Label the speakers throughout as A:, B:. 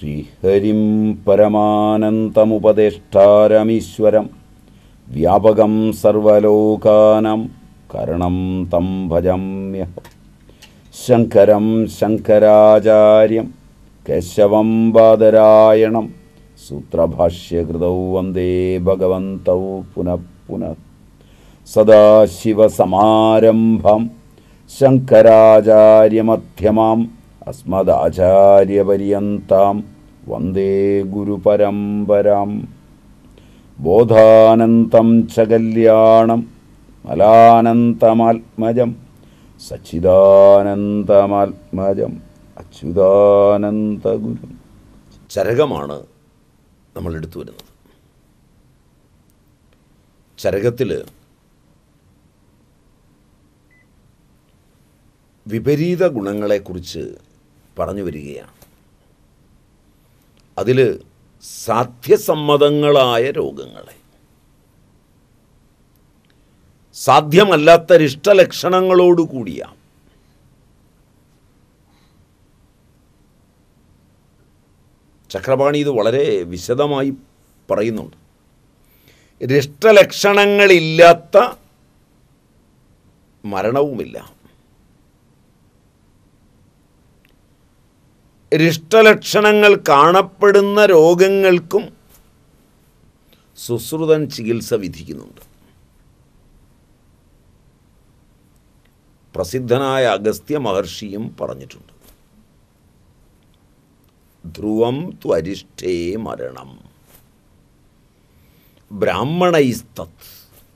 A: ശ്രീഹരിം പരമാനന്തമുപദേഷ്ടാരമീശ്വരം വ്യാപകം സർവലോകാനാം കരണം തം ഭജമ്യഹം ശങ്കരം ശങ്കരാചാര്യം കേശവം ബാദരായണം സൂത്രഭാഷ്യകൃതൗ വന്ദേ ഭഗവന്തൗ പുനഃ പുനഃ സദാശിവസമാരംഭം ശങ്കരാചാര്യമധ്യമാം അസ്മദാചാര്യപര്യന്താം വന്ദേ ഗുരുപരമ്പരാം ബോധാനന്തം ച കല്യാണം മലാനന്തമാത്മജം സച്ചിദാനന്ദമാത്മജം അച്യുതാനന്ദഗുരു ചരകമാണ് നമ്മൾ എടുത്തു വരുന്നത് ചരകത്തിൽ വിപരീത ഗുണങ്ങളെക്കുറിച്ച് പറഞ്ഞു വരികയാണ് അതിൽ സാധ്യസമ്മതങ്ങളായ രോഗങ്ങളെ സാധ്യമല്ലാത്ത രിഷ്ടലക്ഷണങ്ങളോടുകൂടിയ ചക്രപാണി ഇത് വളരെ വിശദമായി പറയുന്നുണ്ട് രിഷ്ടലക്ഷണങ്ങളില്ലാത്ത മരണവുമില്ല രിഷ്ടലക്ഷണങ്ങൾ കാണപ്പെടുന്ന രോഗങ്ങൾക്കും സുശ്രുതൻ ചികിത്സ വിധിക്കുന്നുണ്ട് പ്രസിദ്ധനായ അഗസ്ത്യ മഹർഷിയും പറഞ്ഞിട്ടുണ്ട് ധ്രുവം ത്വരിഷ്ഠേ മരണം ബ്രാഹ്മണൈസ്തത്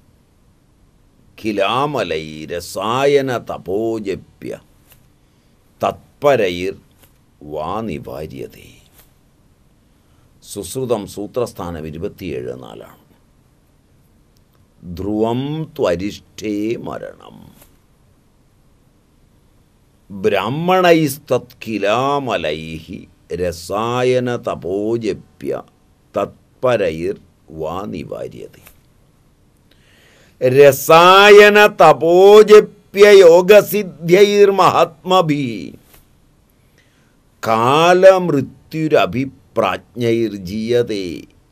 A: കിലാമലൈരസായന തപോജപ്യ തത്പരൈർ വാ നിവാര്യതേ സുശ്രുതം സൂത്രസ്ഥാനം ഇരുപത്തിയേഴ് നാലാണ് ധ്രുവം ത്വരിഷ്ഠേ മരണം ബ്രാഹ്മണൈസ്തത്കിലാമലൈ രസായന തപോജപ്യ തത്പരൈർ വാ നിവാര്യതേ രസായന തപോജപ്യ യോഗസിദ്ധ്യൈർമഹാത്മഭി കാലമൃത്യുരഭിപ്രാജ്ഞൈർജീയതേ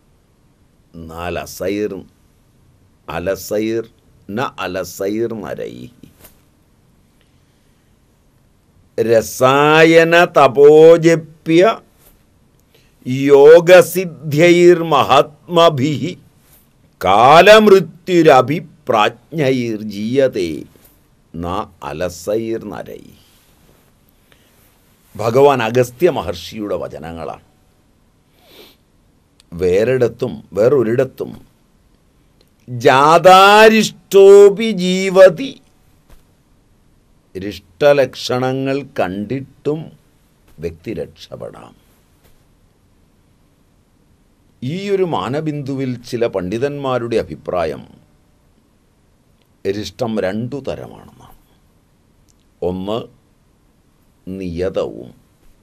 A: നാലസൈർ അലസൈർ ന അലസൈർ നരൈ രസായന തപോജപ്യ യോഗസിദ്ധ്യൈർമഹാത്മഭി കാലമൃത്യുരഭിപ്രാജ്ഞൈർജീയതേ ന അലസൈർ നരൈ ഭഗവാൻ അഗസ്ത്യ മഹർഷിയുടെ വചനങ്ങളാണ് വേറിടത്തും വേറൊരിടത്തും ജാതാരിഷ്ടോപി ജീവതി രിഷ്ടലക്ഷണങ്ങൾ കണ്ടിട്ടും വ്യക്തി രക്ഷപ്പെടാം ഈ ഒരു മാനബിന്ദുവിൽ ചില പണ്ഡിതന്മാരുടെ അഭിപ്രായം രിഷ്ടം രണ്ടു തരമാണെന്നാണ് ഒന്ന് നിയതവും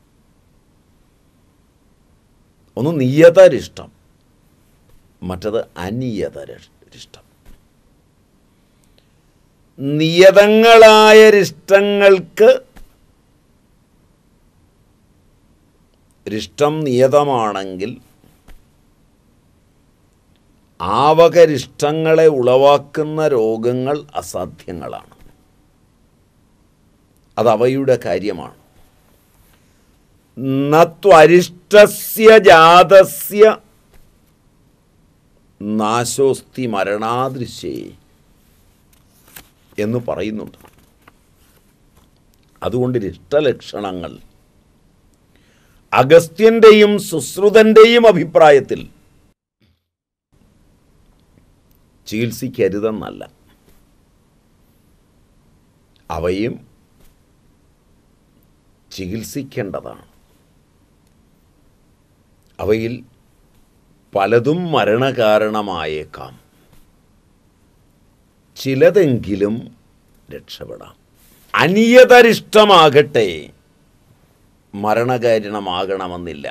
A: ഒന്ന് നിയതരിഷ്ടം മറ്റത് അനിയതരിഷ്ടം നിയതങ്ങളായ രിഷ്ടങ്ങൾക്ക് രിഷ്ടം നിയതമാണെങ്കിൽ ആവകരിഷ്ടങ്ങളെ ഉളവാക്കുന്ന രോഗങ്ങൾ അസാധ്യങ്ങളാണ് അത് അവയുടെ കാര്യമാണ് നത്വരിഷ്ടസ്യ ജാതസ്യ നാശോസ്തി മരണാദൃശ്യേ എന്ന് പറയുന്നുണ്ട് അതുകൊണ്ട് ഇഷ്ടലക്ഷണങ്ങൾ അഗസ്ത്യൻ്റെയും സുശ്രുതൻ്റെയും അഭിപ്രായത്തിൽ ചികിത്സിക്കരുതെന്നല്ല അവയും ചികിത്സിക്കേണ്ടതാണ് അവയിൽ പലതും മരണകാരണമായേക്കാം ചിലതെങ്കിലും രക്ഷപ്പെടാം അനിയതരിഷ്ടമാകട്ടെ മരണകാരണമാകണമെന്നില്ല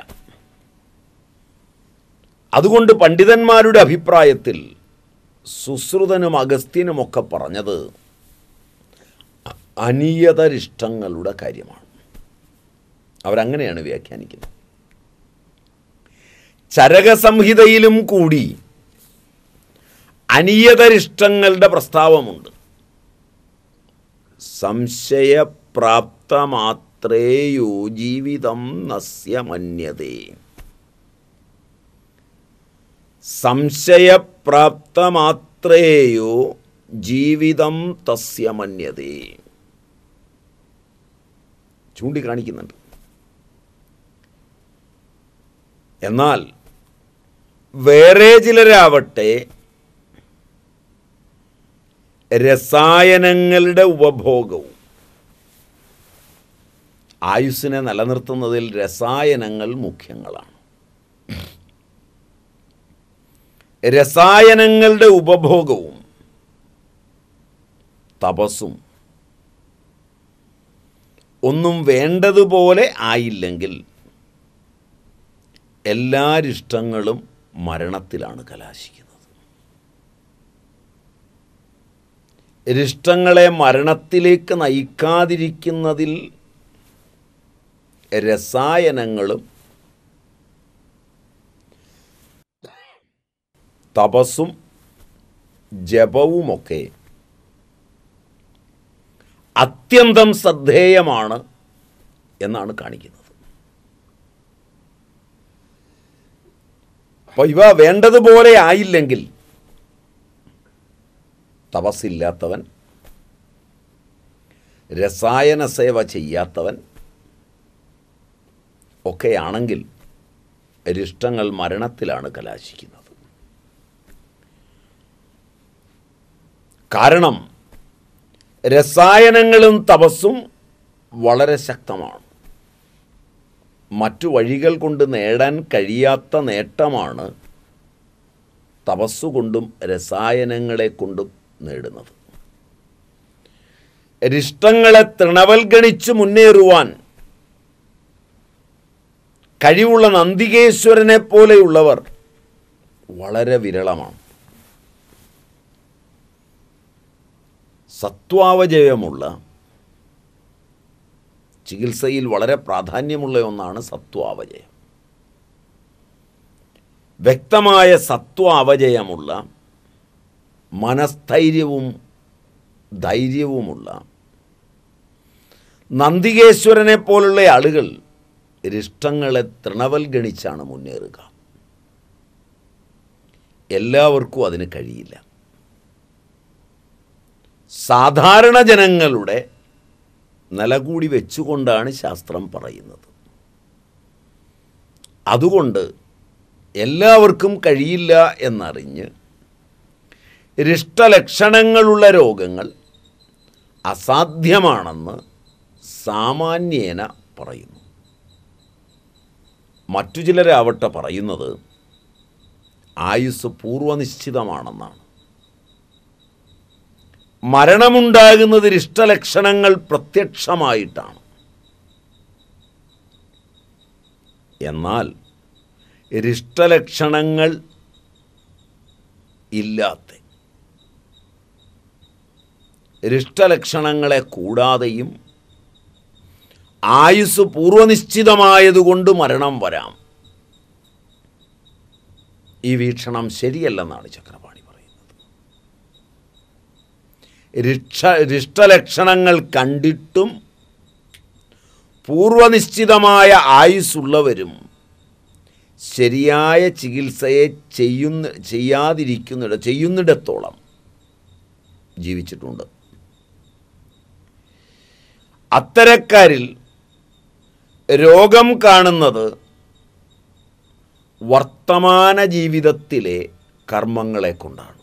A: അതുകൊണ്ട് പണ്ഡിതന്മാരുടെ അഭിപ്രായത്തിൽ സുശ്രുതനും അഗസ്ത്യനുമൊക്കെ പറഞ്ഞത് അനിയതരിഷ്ടങ്ങളുടെ കാര്യമാണ് അവരങ്ങനെയാണ് വ്യാഖ്യാനിക്കുന്നത് ചരകസംഹിതയിലും കൂടി അനിയതരിഷ്ടങ്ങളുടെ പ്രസ്താവമുണ്ട് സംശയപ്രാപ്തമാത്രേയോ ജീവിതം നസ്യ മന്യതേ സംശയപ്രാപ്തമാത്രേയോ ജീവിതം തസ്യ മന്യതേ ചൂണ്ടിക്കാണിക്കുന്നുണ്ട് എന്നാൽ വേറെ ചിലരാവട്ടെ രസായനങ്ങളുടെ ഉപഭോഗവും ആയുസ്സിനെ നിലനിർത്തുന്നതിൽ രസായനങ്ങൾ മുഖ്യങ്ങളാണ് രസായനങ്ങളുടെ ഉപഭോഗവും തപസ്സും ഒന്നും വേണ്ടതുപോലെ ആയില്ലെങ്കിൽ എല്ലാ ഇഷ്ടങ്ങളും മരണത്തിലാണ് കലാശിക്കുന്നത് ഇഷ്ടങ്ങളെ മരണത്തിലേക്ക് നയിക്കാതിരിക്കുന്നതിൽ രസായനങ്ങളും തപസ്സും ജപവുമൊക്കെ അത്യന്തം ശ്രദ്ധേയമാണ് എന്നാണ് കാണിക്കുന്നത് അപ്പോൾ ഇവ വേണ്ടതുപോലെ ആയില്ലെങ്കിൽ തപസ്സില്ലാത്തവൻ രസായന സേവ ചെയ്യാത്തവൻ ഒക്കെയാണെങ്കിൽ അരിഷ്ടങ്ങൾ മരണത്തിലാണ് കലാശിക്കുന്നത് കാരണം രസായനങ്ങളും തപസ്സും വളരെ ശക്തമാണ് മറ്റു വഴികൾ കൊണ്ട് നേടാൻ കഴിയാത്ത നേട്ടമാണ് തപസ്സുകൊണ്ടും രസായനങ്ങളെ കൊണ്ടും നേടുന്നത് അരിഷ്ടങ്ങളെ തൃണവൽഗണിച്ച് മുന്നേറുവാൻ കഴിവുള്ള നന്ദികേശ്വരനെ പോലെയുള്ളവർ വളരെ വിരളമാണ് സത്വാവജയമുള്ള ചികിത്സയിൽ വളരെ പ്രാധാന്യമുള്ള ഒന്നാണ് സത്വാവജയം വ്യക്തമായ സത്വാവജയമുള്ള മനസ്ഥൈര്യവും ധൈര്യവുമുള്ള നന്ദികേശ്വരനെ പോലുള്ള ആളുകൾ ഇഷ്ടങ്ങളെ തൃണവൽഗണിച്ചാണ് മുന്നേറുക എല്ലാവർക്കും അതിന് കഴിയില്ല സാധാരണ ജനങ്ങളുടെ നിലകൂടി വെച്ചുകൊണ്ടാണ് ശാസ്ത്രം പറയുന്നത് അതുകൊണ്ട് എല്ലാവർക്കും കഴിയില്ല എന്നറിഞ്ഞ് ഇഷ്ടലക്ഷണങ്ങളുള്ള രോഗങ്ങൾ അസാധ്യമാണെന്ന് സാമാന്യേന പറയുന്നു മറ്റു ചിലരാവട്ടെ പറയുന്നത് ആയുസ് പൂർവനിശ്ചിതമാണെന്നാണ് മരണമുണ്ടാകുന്നത് ഇഷ്ടലക്ഷണങ്ങൾ പ്രത്യക്ഷമായിട്ടാണ് എന്നാൽ ഇഷ്ടലക്ഷണങ്ങൾ ഇല്ലാത്ത ഇഷ്ടലക്ഷണങ്ങളെ കൂടാതെയും ആയുസ് പൂർവനിശ്ചിതമായതുകൊണ്ട് മരണം വരാം ഈ വീക്ഷണം ശരിയല്ലെന്നാണ് ചക്രപാണി പറയുന്നത് രിക്ഷ രിഷ്ടലക്ഷണങ്ങൾ കണ്ടിട്ടും പൂർവനിശ്ചിതമായ ആയുസ്സുള്ളവരും ശരിയായ ചികിത്സയെ ചെയ്യുന്ന ചെയ്യാതിരിക്കുന്നിട ചെയ്യുന്നിടത്തോളം ജീവിച്ചിട്ടുണ്ട് അത്തരക്കാരിൽ രോഗം കാണുന്നത് വർത്തമാന ജീവിതത്തിലെ കർമ്മങ്ങളെ കൊണ്ടാണ്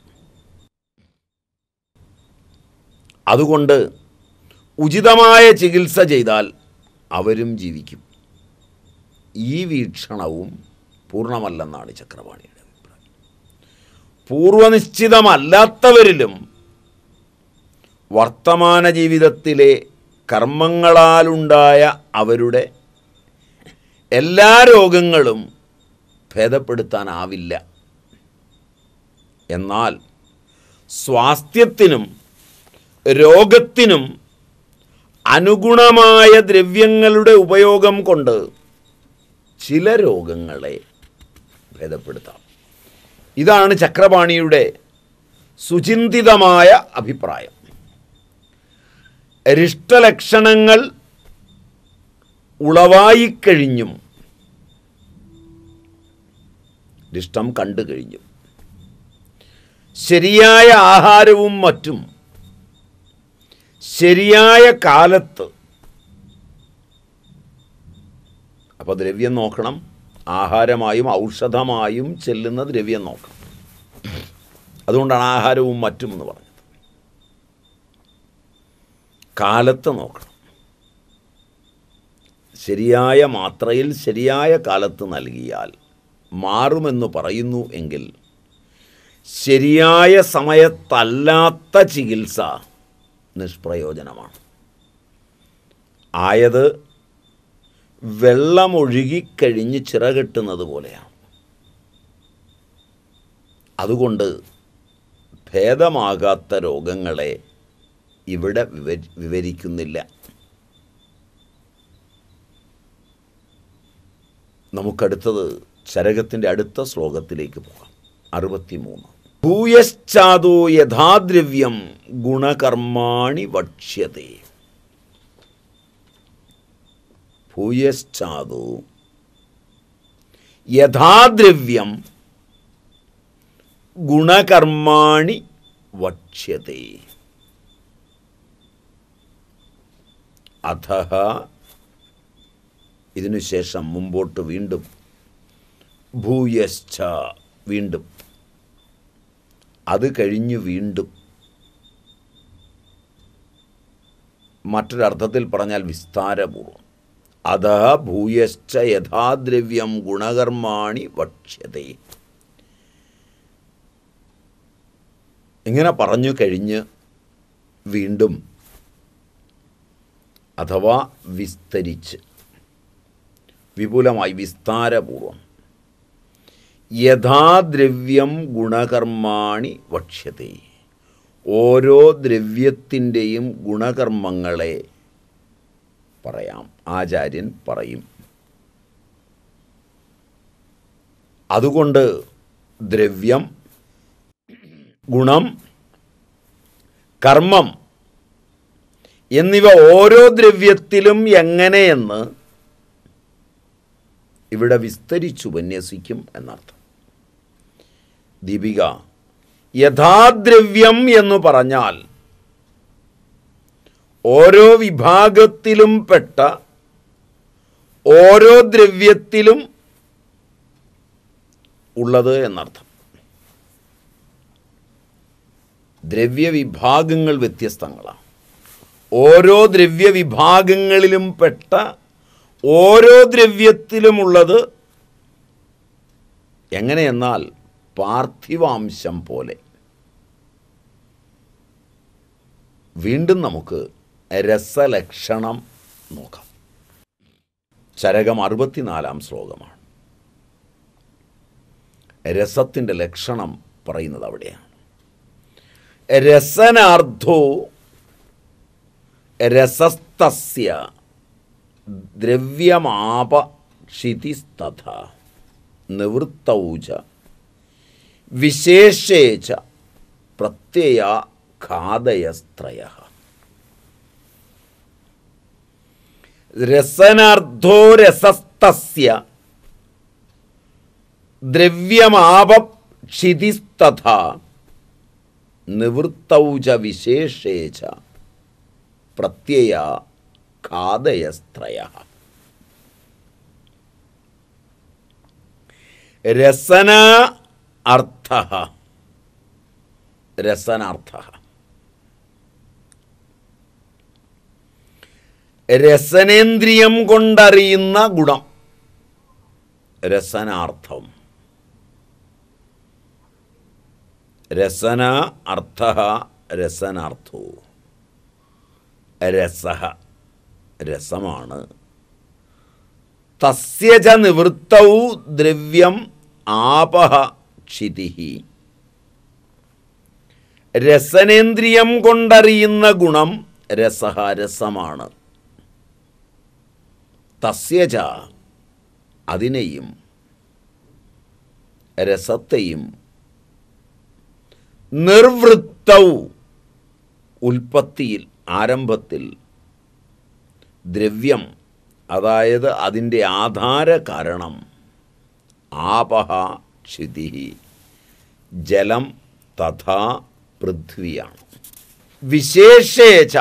A: അതുകൊണ്ട് ഉചിതമായ ചികിത്സ ചെയ്താൽ അവരും ജീവിക്കും ഈ വീക്ഷണവും പൂർണ്ണമല്ലെന്നാണ് ചക്രപാണിയുടെ അഭിപ്രായം പൂർവനിശ്ചിതമല്ലാത്തവരിലും വർത്തമാന ജീവിതത്തിലെ കർമ്മങ്ങളാലുണ്ടായ അവരുടെ എല്ലാ രോഗങ്ങളും ഭേദപ്പെടുത്താനാവില്ല എന്നാൽ സ്വാസ്ഥ്യത്തിനും രോഗത്തിനും അനുഗുണമായ ദ്രവ്യങ്ങളുടെ ഉപയോഗം കൊണ്ട് ചില രോഗങ്ങളെ ഭേദപ്പെടുത്താം ഇതാണ് ചക്രപാണിയുടെ സുചിന്തിതമായ അഭിപ്രായം അരിഷ്ടലക്ഷണങ്ങൾ ഉളവായിക്കഴിഞ്ഞും ഇഷ്ടം കണ്ടു കഴിഞ്ഞും ശരിയായ ആഹാരവും മറ്റും ശരിയായ കാലത്ത് അപ്പോൾ ദ്രവ്യം നോക്കണം ആഹാരമായും ഔഷധമായും ചെല്ലുന്ന ദ്രവ്യം നോക്കണം അതുകൊണ്ടാണ് ആഹാരവും മറ്റും എന്ന് പറഞ്ഞത് കാലത്ത് നോക്കണം ശരിയായ മാത്രയിൽ ശരിയായ കാലത്ത് നൽകിയാൽ മാറുമെന്ന് പറയുന്നു എങ്കിൽ ശരിയായ സമയത്തല്ലാത്ത ചികിത്സ നിഷ്പ്രയോജനമാണ് ആയത് വെള്ളമൊഴുകിക്കഴിഞ്ഞ് ചിറകെട്ടുന്നത് പോലെയാണ് അതുകൊണ്ട് ഭേദമാകാത്ത രോഗങ്ങളെ ഇവിടെ വിവരി വിവരിക്കുന്നില്ല നമുക്കടുത്തത് ചരകത്തിൻ്റെ അടുത്ത ശ്ലോകത്തിലേക്ക് പോകാം അറുപത്തിമൂന്ന് ഭൂയശ്ചാതോ യഥാദ്രവ്യം ഗുണകർമാണി വക്ഷ്യത്തെ ഭൂയശ്ചാതോ യഥാദ്രവ്യം ഗുണകർമാണി വക്ഷ്യത്തെ അഥ ഇതിനുശേഷം മുമ്പോട്ട് വീണ്ടും ഭൂയശ്ച വീണ്ടും അത് കഴിഞ്ഞു വീണ്ടും മറ്റൊരർത്ഥത്തിൽ പറഞ്ഞാൽ വിസ്താരപൂർവം അധ ഭൂയശ്ച യഥാദ്രവ്യം ഗുണകർമാണി വക്ഷ്യതേ ഇങ്ങനെ പറഞ്ഞു കഴിഞ്ഞ് വീണ്ടും അഥവാ വിസ്തരിച്ച് വിപുലമായി വിസ്താരപൂർവം യഥാദ്രവ്യം ഗുണകർമാണി വക്ഷ്യത്തെ ഓരോ ദ്രവ്യത്തിൻ്റെയും ഗുണകർമ്മങ്ങളെ പറയാം ആചാര്യൻ പറയും അതുകൊണ്ട് ദ്രവ്യം ഗുണം കർമ്മം എന്നിവ ഓരോ ദ്രവ്യത്തിലും എങ്ങനെയെന്ന് ഇവിടെ വിസ്തരിച്ചു ഉപന്യസിക്കും എന്നർത്ഥം ദീപിക യഥാദ്രവ്യം എന്ന് പറഞ്ഞാൽ ഓരോ വിഭാഗത്തിലും പെട്ട ഓരോ ദ്രവ്യത്തിലും ഉള്ളത് എന്നർത്ഥം ദ്രവ്യവിഭാഗങ്ങൾ വ്യത്യസ്തങ്ങളാണ് ഓരോ ദ്രവ്യവിഭാഗങ്ങളിലും പെട്ട ഓരോ ദ്രവ്യത്തിലുമുള്ളത് എങ്ങനെയെന്നാൽ പാർത്ഥിവാംശം പോലെ വീണ്ടും നമുക്ക് രസലക്ഷണം നോക്കാം ചരകം അറുപത്തിനാലാം ശ്ലോകമാണ് രസത്തിൻ്റെ ലക്ഷണം പറയുന്നത് അവിടെയാണ് രസനാർത്ഥോ രസസ്തസ്യ ദ്രവ്യമാപ ക്ഷിതിസ്തഥ നിവൃത്തൗ ച വിശേഷേ ച പ്രത്യയ ഖാദയസ്ത്രയ രസനാർത്ഥോ രസസ്തസ്യ ദ്രവ്യമാപ ക്ഷിതിസ്തഥ നിവൃത്തൗ ച വിശേഷേ ച പ്രത്യയ ഖാദയസ്ത്രയ രസന അർത്ഥ രസനാർത്ഥ രസനേന്ദ്രിയം കൊണ്ടറിയുന്ന ഗുണം രസനാർത്ഥം രസന അർത്ഥ രസനാർത്ഥോ രസ രസമാണ് തസ്യ ച നിവൃത്തൗ ദ്രവ്യം ആപഹ ക്ഷിതി രസനേന്ദ്രിയം കൊണ്ടറിയുന്ന ഗുണം രസഹ രസമാണ് തസ്യ ച അതിനെയും രസത്തെയും നിർവൃത്തൗ ഉൽപ്പത്തിയിൽ ആരംഭത്തിൽ ദ്രവ്യം അതായത് അതിൻ്റെ ആധാര കാരണം ആപഹ ക്ഷിതി ജലം തഥാ പൃഥ്വിയാണ് വിശേഷേച്ച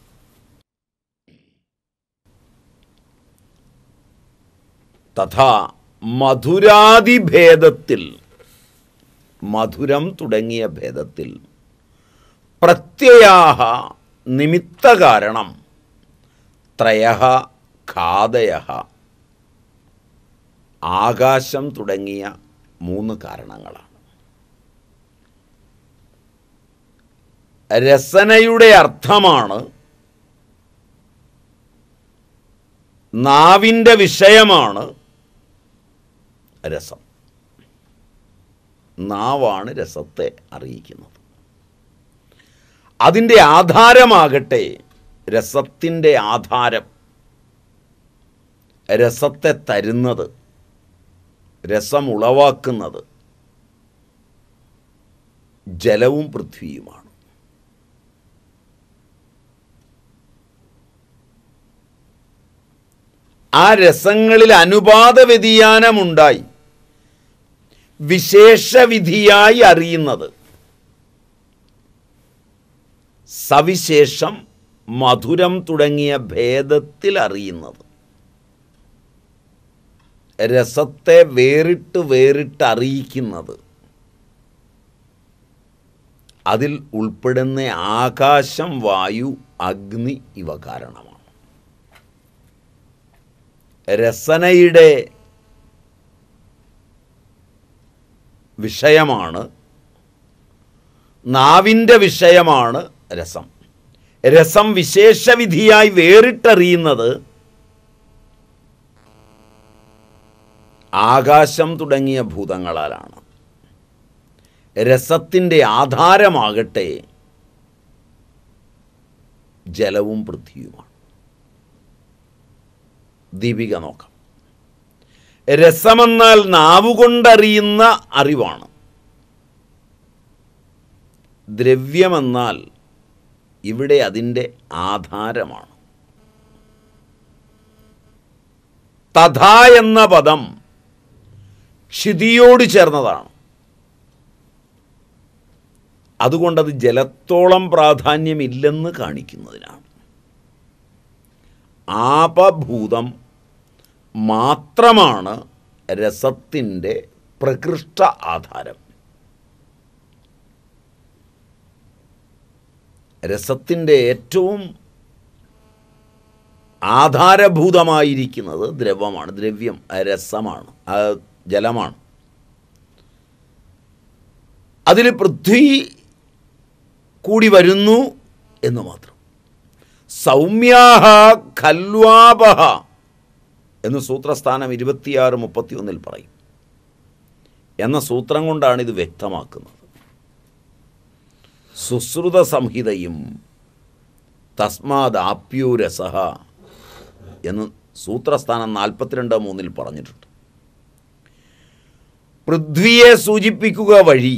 A: തഥാ മധുരാദിഭേദത്തിൽ മധുരം തുടങ്ങിയ ഭേദത്തിൽ പ്രത്യയാഹ നിമിത്തകാരണം ത്രയ ഖാദയ ആകാശം തുടങ്ങിയ മൂന്ന് കാരണങ്ങളാണ് രസനയുടെ അർത്ഥമാണ് നാവിൻ്റെ വിഷയമാണ് രസം നാവാണ് രസത്തെ അറിയിക്കുന്നത് അതിൻ്റെ ആധാരമാകട്ടെ രസത്തിൻ്റെ ആധാരം രസത്തെ തരുന്നത് രസം ഉളവാക്കുന്നത് ജലവും പൃഥ്വിയുമാണ് ആ രസങ്ങളിൽ അനുപാത വ്യതിയാനമുണ്ടായി വിശേഷവിധിയായി അറിയുന്നത് സവിശേഷം മധുരം തുടങ്ങിയ ഭേദത്തിൽ അറിയുന്നത് രസത്തെ വേറിട്ട് വേറിട്ട് അറിയിക്കുന്നത് അതിൽ ഉൾപ്പെടുന്ന ആകാശം വായു അഗ്നി ഇവ കാരണമാണ് രസനയുടെ വിഷയമാണ് നാവിൻ്റെ വിഷയമാണ് രസം രസം വിശേഷവിധിയായി വേറിട്ടറിയുന്നത് ആകാശം തുടങ്ങിയ ഭൂതങ്ങളാലാണ് രസത്തിൻ്റെ ആധാരമാകട്ടെ ജലവും പൃഥ്വിയുമാണ് ദീപിക നോക്കാം രസമെന്നാൽ നാവുകൊണ്ടറിയുന്ന അറിവാണ് ദ്രവ്യമെന്നാൽ ഇവിടെ അതിൻ്റെ ആധാരമാണ് തഥാ എന്ന പദം ക്ഷിതിയോട് ചേർന്നതാണ് അതുകൊണ്ടത് ജലത്തോളം പ്രാധാന്യമില്ലെന്ന് കാണിക്കുന്നതിനാണ് ആപഭൂതം മാത്രമാണ് രസത്തിൻ്റെ പ്രകൃഷ്ട ആധാരം രസത്തിൻ്റെ ഏറ്റവും ആധാരഭൂതമായിരിക്കുന്നത് ദ്രവമാണ് ദ്രവ്യം രസമാണ് ആ ജലമാണ് അതിൽ പൃഥ്വി കൂടി വരുന്നു എന്ന് മാത്രം സൗമ്യാഹ ഖൽവാപഹ എന്ന് സൂത്രസ്ഥാനം ഇരുപത്തിയാറ് മുപ്പത്തിയൊന്നിൽ പറയും എന്ന സൂത്രം കൊണ്ടാണ് ഇത് വ്യക്തമാക്കുന്നത് സുശ്രുത സംഹിതയും തസ്മാത് ആപ്യൂരസഹ എന്ന് സൂത്രസ്ഥാനം നാൽപ്പത്തിരണ്ട് മൂന്നിൽ പറഞ്ഞിട്ടുണ്ട് പൃഥ്വിയെ സൂചിപ്പിക്കുക വഴി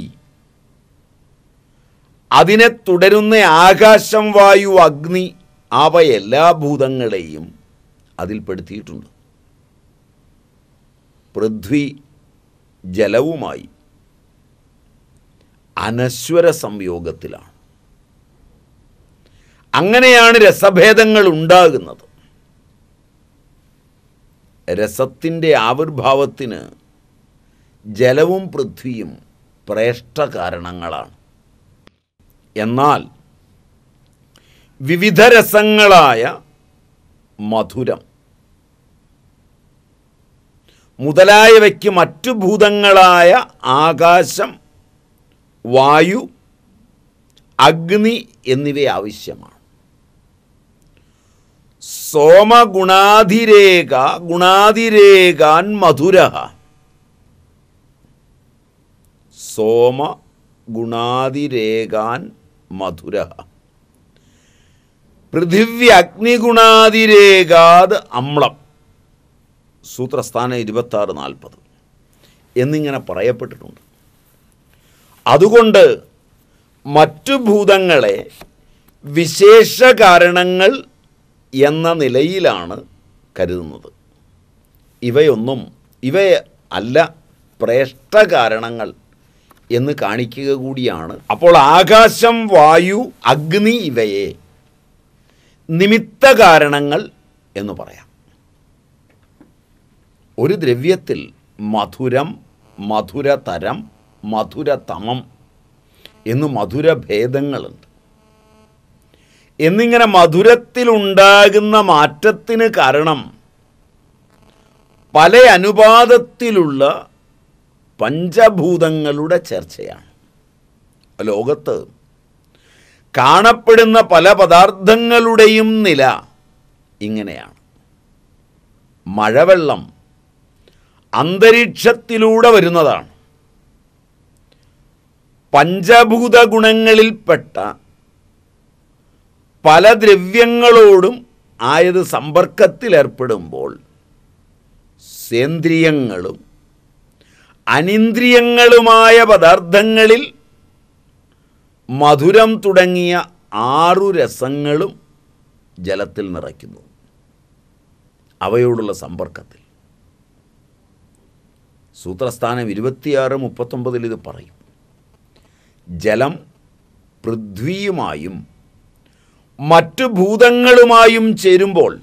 A: അതിനെ തുടരുന്ന ആകാശം വായു അഗ്നി അവ എല്ലാ ഭൂതങ്ങളെയും അതിൽ പെടുത്തിയിട്ടുണ്ട് പൃഥ്വി ജലവുമായി അനശ്വര സംയോഗത്തിലാണ് അങ്ങനെയാണ് രസഭേദങ്ങൾ ഉണ്ടാകുന്നത് രസത്തിൻ്റെ ആവിർഭാവത്തിന് ജലവും പൃഥ്വിയും പ്രേഷ്ട കാരണങ്ങളാണ് എന്നാൽ വിവിധ രസങ്ങളായ മധുരം മുതലായവയ്ക്ക് മറ്റു ഭൂതങ്ങളായ ആകാശം വായു അഗ്നി എന്നിവ ആവശ്യമാണ് സോമഗുണാതിരേക ഗുണാതിരേകാൻ മധുര സോമ ഗുണാതിരേകാൻ മധുര പൃഥിവ്യ അഗ്നിഗുണാതിരേകാത് അമ്ളം സൂത്രസ്ഥാനം ഇരുപത്തി ആറ് നാൽപ്പത് എന്നിങ്ങനെ പറയപ്പെട്ടിട്ടുണ്ട് അതുകൊണ്ട് മറ്റു ഭൂതങ്ങളെ വിശേഷ കാരണങ്ങൾ എന്ന നിലയിലാണ് കരുതുന്നത് ഇവയൊന്നും ഇവയെ അല്ല പ്രേഷ്ട കാരണങ്ങൾ എന്ന് കാണിക്കുക കൂടിയാണ് അപ്പോൾ ആകാശം വായു അഗ്നി ഇവയെ നിമിത്ത കാരണങ്ങൾ എന്ന് പറയാം ഒരു ദ്രവ്യത്തിൽ മധുരം മധുരതരം മധുരതമം എന്ന് മധുരഭേദങ്ങളുണ്ട് എന്നിങ്ങനെ മധുരത്തിലുണ്ടാകുന്ന മാറ്റത്തിന് കാരണം പല അനുപാതത്തിലുള്ള പഞ്ചഭൂതങ്ങളുടെ ചർച്ചയാണ് ലോകത്ത് കാണപ്പെടുന്ന പല പദാർത്ഥങ്ങളുടെയും നില ഇങ്ങനെയാണ് മഴവെള്ളം അന്തരീക്ഷത്തിലൂടെ വരുന്നതാണ് പഞ്ചഭൂത ഗുണങ്ങളിൽപ്പെട്ട പല ദ്രവ്യങ്ങളോടും ആയത് സമ്പർക്കത്തിലേർപ്പെടുമ്പോൾ സേന്ദ്രിയങ്ങളും അനിന്ദ്രിയങ്ങളുമായ പദാർത്ഥങ്ങളിൽ മധുരം തുടങ്ങിയ ആറു രസങ്ങളും ജലത്തിൽ നിറയ്ക്കുന്നു അവയോടുള്ള സമ്പർക്കത്തിൽ സൂത്രസ്ഥാനം ഇരുപത്തിയാറ് മുപ്പത്തൊമ്പതിൽ ഇത് പറയും ജലം പൃഥ്വിയുമായും മറ്റു ഭൂതങ്ങളുമായും ചേരുമ്പോൾ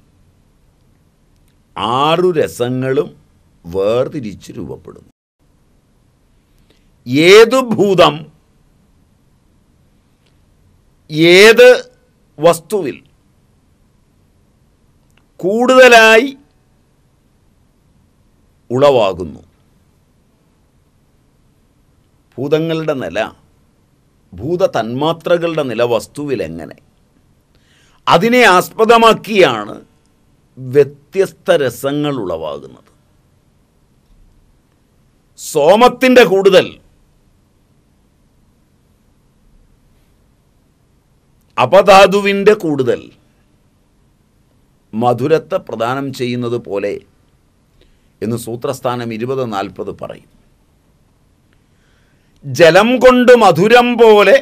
A: ആറു രസങ്ങളും വേർതിരിച്ച് രൂപപ്പെടുന്നു ഏതു ഭൂതം ഏത് വസ്തുവിൽ കൂടുതലായി ഉളവാകുന്നു ഭൂതങ്ങളുടെ നില ഭൂത തന്മാത്രകളുടെ നില വസ്തുവിൽ എങ്ങനെ അതിനെ ആസ്പദമാക്കിയാണ് വ്യത്യസ്ത രസങ്ങൾ ഉളവാകുന്നത് സോമത്തിൻ്റെ കൂടുതൽ അപധാതുവിൻ്റെ കൂടുതൽ മധുരത്തെ പ്രദാനം ചെയ്യുന്നത് പോലെ എന്ന് സൂത്രസ്ഥാനം ഇരുപത് നാൽപ്പത് പറയും ജലം കൊണ്ട് മധുരം പോലെ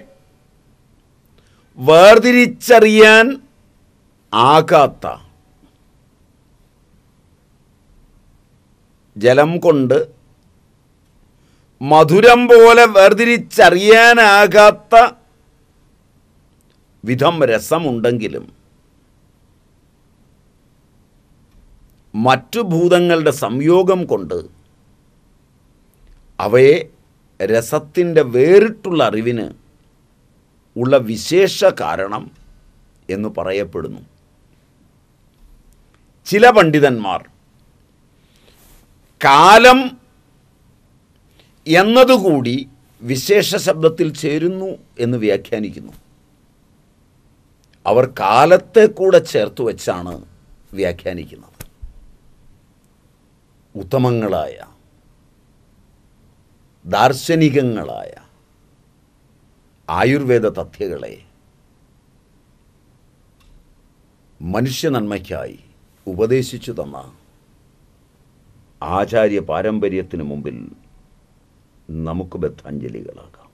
A: വേർതിരിച്ചറിയാൻ ആകാത്ത ജലം കൊണ്ട് മധുരം പോലെ വേർതിരിച്ചറിയാനാകാത്ത വിധം രസമുണ്ടെങ്കിലും മറ്റു ഭൂതങ്ങളുടെ സംയോഗം കൊണ്ട് അവയെ രസത്തിൻ്റെ വേറിട്ടുള്ള അറിവിന് ഉള്ള വിശേഷ കാരണം എന്ന് പറയപ്പെടുന്നു ചില പണ്ഡിതന്മാർ കാലം എന്നതുകൂടി വിശേഷ ശബ്ദത്തിൽ ചേരുന്നു എന്ന് വ്യാഖ്യാനിക്കുന്നു അവർ കാലത്തെ കൂടെ ചേർത്ത് വെച്ചാണ് വ്യാഖ്യാനിക്കുന്നത് ഉത്തമങ്ങളായ ദാർശനികങ്ങളായ ആയുർവേദ തഥ്യകളെ മനുഷ്യ നന്മയ്ക്കായി ഉപദേശിച്ചു തന്ന ആചാര്യ പാരമ്പര്യത്തിന് മുമ്പിൽ നമുക്ക് ബദ്ധാഞ്ജലികളാകാം